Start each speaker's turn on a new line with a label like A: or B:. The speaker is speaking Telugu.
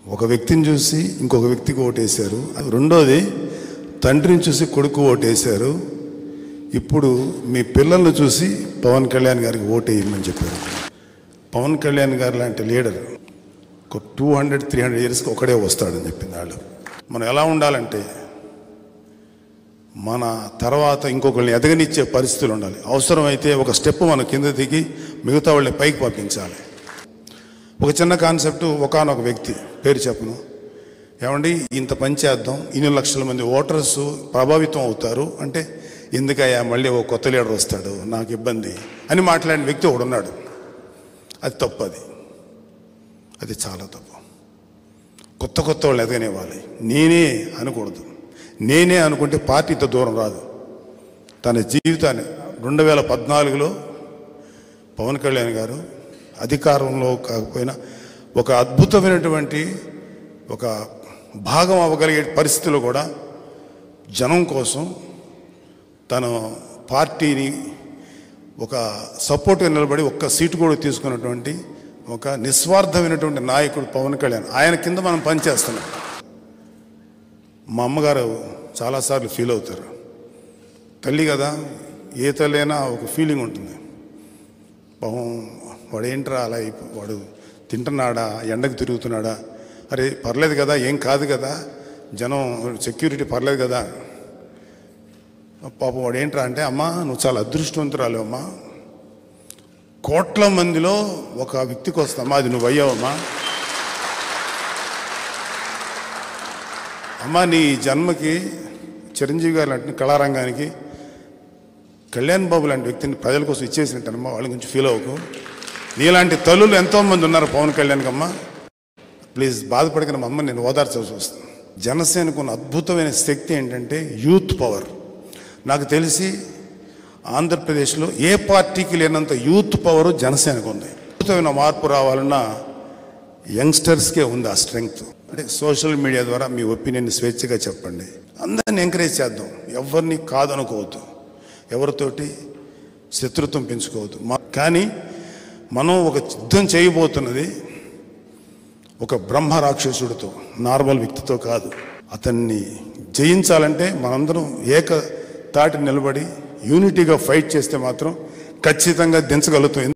A: ఒక వ్యక్తిని చూసి ఇంకొక వ్యక్తికి ఓటేశారు రెండోది తండ్రిని చూసి కొడుకు ఓటేశారు ఇప్పుడు మీ పిల్లల్ని చూసి పవన్ కళ్యాణ్ గారికి ఓటేయమని చెప్పారు పవన్ కళ్యాణ్ గారు లాంటి లీడర్ ఒక టూ హండ్రెడ్ త్రీ హండ్రెడ్ ఇయర్స్కి ఒకడే వస్తాడని చెప్పింది వాళ్ళు మనం ఎలా ఉండాలంటే మన తర్వాత ఇంకొకరిని ఎదగనిచ్చే పరిస్థితులు ఉండాలి అవసరమైతే ఒక స్టెప్ మన కింద దిగి మిగతా వాళ్ళని పైకి పంపించాలి ఒక చిన్న కాన్సెప్ట్ ఒకనొక వ్యక్తి పేరు చెప్పను ఏమండి ఇంత పని చేద్దాం ఇన్ని లక్షల మంది ఓటర్స్ ప్రభావితం అవుతారు అంటే ఎందుకయ్యా మళ్ళీ ఓ కొత్త లీడర్ వస్తాడు నాకు ఇబ్బంది అని మాట్లాడిన వ్యక్తి ఒకడు ఉన్నాడు అది తప్పు అది అది చాలా తప్పు కొత్త కొత్త వాళ్ళు ఎదగనివ్వాలి నేనే అనకూడదు నేనే అనుకుంటే పార్టీ ఇంత దూరం రాదు తన జీవితాన్ని రెండు వేల పద్నాలుగులో పవన్ కళ్యాణ్ గారు అధికారంలో కాకపోయినా ఒక అద్భుతమైనటువంటి ఒక భాగం అవ్వగలిగే పరిస్థితిలో కూడా జనం కోసం తన పార్టీని ఒక సపోర్ట్గా నిలబడి ఒక్క సీటు కూడా తీసుకున్నటువంటి ఒక నిస్వార్థమైనటువంటి నాయకుడు పవన్ కళ్యాణ్ ఆయన కింద మనం పనిచేస్తున్నాం మా అమ్మగారు చాలాసార్లు ఫీల్ అవుతారు తల్లి కదా ఏ తల్లి అయినా ఒక ఫీలింగ్ ఉంటుంది పాపం వాడు ఏంట్రా అలా అయిపో- వాడు తింటున్నాడా ఎండకు తిరుగుతున్నాడా అరే పర్లేదు కదా ఏం కాదు కదా జనం సెక్యూరిటీ పర్లేదు కదా పాపం వాడు ఏంట్రా అంటే అమ్మా నువ్వు చాలా అదృష్టవంతురాలు అమ్మా కోట్ల మందిలో ఒక వ్యక్తికి వస్తామా అది నువ్వు అయ్యావమ్మా అమ్మా నీ జన్మకి చిరంజీవి గారు లాంటి కళారంగానికి కళ్యాణ్ బాబు లాంటి వ్యక్తిని ప్రజల కోసం ఇచ్చేసినట్టమ్మా వాళ్ళ గురించి ఫీల్ అవ్వకు నీలాంటి తల్లులు ఎంతోమంది ఉన్నారు పవన్ కళ్యాణ్కి అమ్మ ప్లీజ్ బాధపడిన మా అమ్మ నేను ఓదార్చాల్సి వస్తుంది జనసేనకు ఉన్న అద్భుతమైన శక్తి ఏంటంటే యూత్ పవర్ నాకు తెలిసి ఆంధ్రప్రదేశ్లో ఏ పార్టీకి లేనంత యూత్ పవర్ జనసేనకు ఉంది అద్భుతమైన మార్పు రావాలన్నా యంగ్స్టర్స్కే ఉంది ఆ స్ట్రెంగ్త్ అంటే సోషల్ మీడియా ద్వారా మీ ఒపీనియన్ స్వేచ్ఛగా చెప్పండి అందరిని ఎంకరేజ్ చేద్దాం ఎవరిని కాదనుకోవద్దు ఎవరితోటి శత్రుత్వం పెంచుకోవద్దు మా- కానీ మనం ఒక యుద్ధం చేయబోతున్నది ఒక బ్రహ్మ రాక్షసుడితో నార్మల్ వ్యక్తితో కాదు అతన్ని జయించాలంటే మనందరం ఏక తాటి నిలబడి యూనిటీగా ఫైట్ చేస్తే మాత్రం ఖచ్చితంగా దించగలుగుతాం